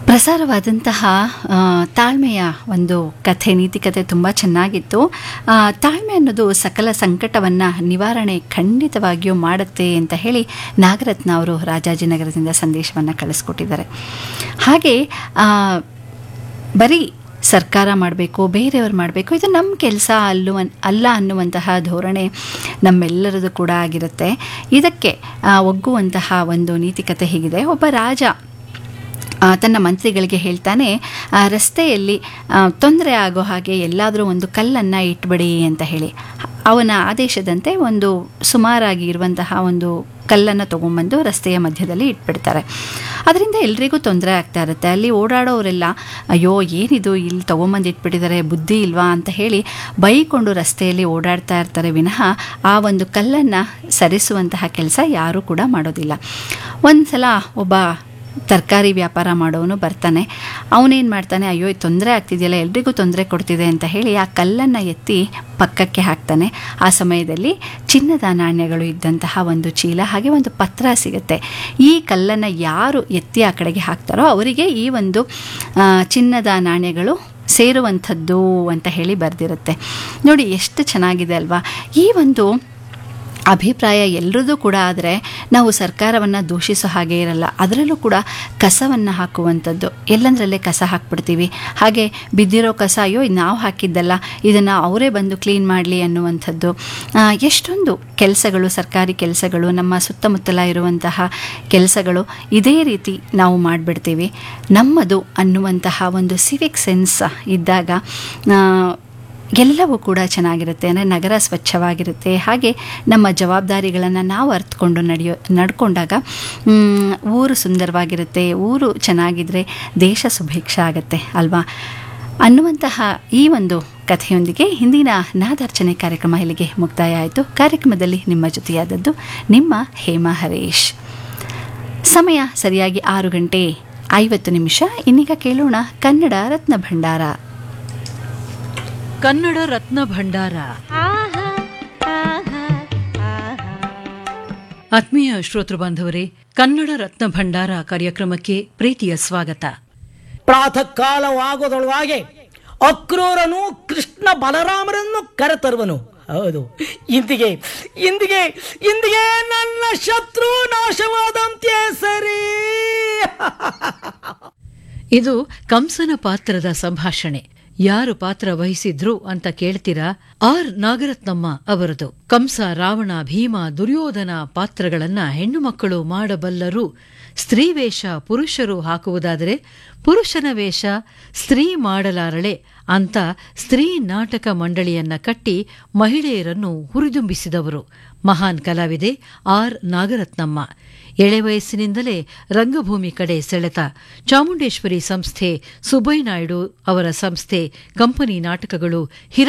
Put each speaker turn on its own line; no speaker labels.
ಪ್ರಸಾರವಾದಂತಹ ಆ, ತಾಳ್ಮೆಯ ಒಂದು ಕಥೆ ನೀತಿಕತೆ ತುಂಬ ಚೆನ್ನಾಗಿತ್ತು ಆ, ತಾಳ್ಮೆ ಅನ್ನೋದು ಸಕಲ ಸಂಕಟವನ್ನು ನಿವಾರಣೆ ಖಂಡಿತವಾಗಿಯೂ ಮಾಡುತ್ತೆ ಅಂತ ಹೇಳಿ ನಾಗರತ್ನ ಅವರು ರಾಜಾಜಿನಗರದಿಂದ ಸಂದೇಶವನ್ನು ಕಳಿಸ್ಕೊಟ್ಟಿದ್ದಾರೆ ಹಾಗೆ ಆ, ಬರೀ ಸರ್ಕಾರ ಮಾಡಬೇಕು ಬೇರೆಯವ್ರು ಮಾಡಬೇಕು ಇದು ನಮ್ಮ ಕೆಲಸ ಅಲ್ಲುವ ಅಲ್ಲ ಅನ್ನುವಂತಹ ಧೋರಣೆ ನಮ್ಮೆಲ್ಲರದು ಕೂಡ ಆಗಿರುತ್ತೆ ಇದಕ್ಕೆ ಆ, ಒಗ್ಗುವಂತಹ ಒಂದು ನೀತಿಕತೆ ಹೀಗಿದೆ ಒಬ್ಬ ರಾಜ ಆ, ತನ್ನ ಮಂತ್ರಿಗಳಿಗೆ ಹೇಳ್ತಾನೆ ಆ, ರಸ್ತೆಯಲ್ಲಿ ತೊಂದರೆ ಆಗೋ ಹಾಗೆ ಎಲ್ಲಾದರೂ ಒಂದು ಕಲ್ಲನ್ನು ಇಟ್ಬಿಡಿ ಅಂತ ಹೇಳಿ ಅವನ ಆದೇಶದಂತೆ ಒಂದು ಸುಮಾರಾಗಿ ಇರುವಂತಹ ಒಂದು ಕಲ್ಲನ್ನು ತೊಗೊಂಬಂದು ರಸ್ತೆಯ ಮಧ್ಯದಲ್ಲಿ ಇಟ್ಬಿಡ್ತಾರೆ ಅದರಿಂದ ಎಲ್ರಿಗೂ ತೊಂದರೆ ಆಗ್ತಾ ಇರುತ್ತೆ ಅಲ್ಲಿ ಓಡಾಡೋರೆಲ್ಲ ಅಯ್ಯೋ ಏನಿದು ಇಲ್ಲಿ ತೊಗೊಂಬಂದು ಇಟ್ಬಿಟ್ಟಿದ್ದಾರೆ ಬುದ್ಧಿ ಇಲ್ವಾ ಅಂತ ಹೇಳಿ ಬೈಕೊಂಡು ರಸ್ತೆಯಲ್ಲಿ ಓಡಾಡ್ತಾ ಇರ್ತಾರೆ ವಿನಃ ಆ ಒಂದು ಕಲ್ಲನ್ನು ಸರಿಸುವಂತಹ ಕೆಲಸ ಯಾರೂ ಕೂಡ ಮಾಡೋದಿಲ್ಲ ಒಂದು ಸಲ ಒಬ್ಬ ತರಕಾರಿ ವ್ಯಾಪಾರ ಮಾಡೋನು ಬರ್ತಾನೆ ಅವನೇನು ಮಾಡ್ತಾನೆ ಅಯ್ಯೋ ತೊಂದರೆ ಆಗ್ತಿದೆಯಲ್ಲ ಎಲ್ರಿಗೂ ತೊಂದರೆ ಕೊಡ್ತಿದೆ ಅಂತ ಹೇಳಿ ಆ ಕಲ್ಲನ್ನು ಎತ್ತಿ ಪಕ್ಕಕ್ಕೆ ಹಾಕ್ತಾನೆ ಆ ಸಮಯದಲ್ಲಿ ಚಿನ್ನದ ನಾಣ್ಯಗಳು ಇದ್ದಂತಹ ಒಂದು ಚೀಲ ಹಾಗೆ ಒಂದು ಪತ್ರ ಸಿಗುತ್ತೆ ಈ ಕಲ್ಲನ್ನು ಯಾರು ಎತ್ತಿ ಆ ಕಡೆಗೆ ಹಾಕ್ತಾರೋ ಅವರಿಗೆ ಈ ಒಂದು ಆ, ಚಿನ್ನದ ನಾಣ್ಯಗಳು ಸೇರುವಂಥದ್ದು ಅಂತ ಹೇಳಿ ಬರೆದಿರುತ್ತೆ ನೋಡಿ ಎಷ್ಟು ಚೆನ್ನಾಗಿದೆ ಅಲ್ವಾ ಈ ಒಂದು ಅಭಿಪ್ರಾಯ ಎಲ್ಲರದ್ದು ಕೂಡ ಆದರೆ ನಾವು ಸರ್ಕಾರವನ್ನು ದೂಷಿಸೋ ಹಾಗೆ ಇರಲ್ಲ ಅದರಲ್ಲೂ ಕೂಡ ಕಸವನ್ನು ಹಾಕುವಂಥದ್ದು ಎಲ್ಲಂದ್ರಲ್ಲೇ ಕಸ ಹಾಕ್ಬಿಡ್ತೀವಿ ಹಾಗೆ ಬಿದ್ದಿರೋ ಕಸ ಅಯ್ಯೋ ಇದು ನಾವು ಹಾಕಿದ್ದಲ್ಲ ಇದನ್ನು ಅವರೇ ಬಂದು ಕ್ಲೀನ್ ಮಾಡಲಿ ಅನ್ನುವಂಥದ್ದು ಆ, ಎಷ್ಟೊಂದು ಕೆಲಸಗಳು ಸರ್ಕಾರಿ ಕೆಲಸಗಳು ನಮ್ಮ ಸುತ್ತಮುತ್ತಲ ಇರುವಂತಹ ಕೆಲಸಗಳು ಇದೇ ರೀತಿ ನಾವು ಮಾಡಿಬಿಡ್ತೀವಿ ನಮ್ಮದು ಅನ್ನುವಂತಹ ಒಂದು ಸಿವಿಕ್ ಸೆನ್ಸ್ ಇದ್ದಾಗ ಆ, ಎಲ್ಲವೂ ಕೂಡ ಚೆನ್ನಾಗಿರುತ್ತೆ ಅಂದರೆ ನಗರ ಸ್ವಚ್ಛವಾಗಿರುತ್ತೆ ಹಾಗೆ ನಮ್ಮ ಜವಾಬ್ದಾರಿಗಳನ್ನು ನಾವು ಅರ್ಥಕೊಂಡು ನಡೆಯೋ ನಡ್ಕೊಂಡಾಗ ಮ್, ಊರು ಸುಂದರವಾಗಿರುತ್ತೆ ಊರು ಚೆನ್ನಾಗಿದ್ದರೆ ದೇಶ ಸುಭಿಕ್ಷ ಆಗುತ್ತೆ ಅಲ್ವಾ ಅನ್ನುವಂತಹ ಈ ಒಂದು ಕಥೆಯೊಂದಿಗೆ ಹಿಂದಿನ ನಾದಾರ್ಚನೆ ಕಾರ್ಯಕ್ರಮ ಇಲ್ಲಿಗೆ ಮುಕ್ತಾಯ ಆಯಿತು ಕಾರ್ಯಕ್ರಮದಲ್ಲಿ ನಿಮ್ಮ ಜೊತೆಯಾದದ್ದು ನಿಮ್ಮ ಹೇಮಾ ಹರೀಶ್ ಸಮಯ ಸರಿಯಾಗಿ ಆರು ಗಂಟೆ ಐವತ್ತು ನಿಮಿಷ ಇನ್ನೀಗ ಕೇಳೋಣ ಕನ್ನಡ ರತ್ನ ಭಂಡಾರ
ಕನ್ನಡ ರತ್ನ ಭಂಡಾರ ಆತ್ಮೀಯ ಶ್ರೋತೃ ಬಾಂಧವರೇ ಕನ್ನಡ ರತ್ನ ಭಂಡಾರ ಕಾರ್ಯಕ್ರಮಕ್ಕೆ ಪ್ರೀತಿಯ ಸ್ವಾಗತ
ಪ್ರಾತಃ ಕಾಲವಾಗೋದೊಳಗೆ ಅಕ್ರೂರನು ಕೃಷ್ಣ ಬಲರಾಮರನ್ನು ಕರೆತರುವನು ಹೌದು ಇಂದಿಗೆ ಇಂದಿಗೆ ಇಂದಿಗೆ ನನ್ನ ಶತ್ರು ನಾಶವಾದಂತೆ ಸರಿ
ಇದು ಕಂಸನ ಪಾತ್ರದ ಸಂಭಾಷಣೆ ಯಾರು ಪಾತ್ರ ವಹಿಸಿದ್ರು ಅಂತ ಕೇಳ್ತೀರಾ ಆರ್ ನಾಗರತ್ನಮ್ಮ ಅವರದು ಕಂಸ ರಾವಣ ಭೀಮ ದುರ್ಯೋಧನ ಪಾತ್ರಗಳನ್ನ ಹೆಣ್ಣು ಮಕ್ಕಳು ಮಾಡಬಲ್ಲರು ಸ್ತ್ರೀ ವೇಷ ಪುರುಷರು ಹಾಕುವುದಾದರೆ ಪುರುಷನ ವೇಷ ಸ್ತ್ರೀ ಮಾಡಲಾರಳೆ ಅಂತ ಸ್ತ್ರೀ ನಾಟಕ ಮಂಡಳಿಯನ್ನ ಕಟ್ಟಿ ಮಹಿಳೆಯರನ್ನು ಹುರಿದುಂಬಿಸಿದವರು ಮಹಾನ್ ಕಲಾವಿದೆ ಆರ್ ನಾಗರತ್ನಮ್ಮ ಎಳೆ ವಯಸ್ಸಿನಿಂದಲೇ ರಂಗಭೂಮಿ ಕಡೆ ಸೆಳೆತ ಚಾಮುಂಡೇಶ್ವರಿ ಸಂಸ್ಥೆ ಸುಬ್ಬಯ್ಯ ನಾಯ್ಡು ಅವರ ಸಂಸ್ಥೆ ಕಂಪನಿ ನಾಟಕಗಳು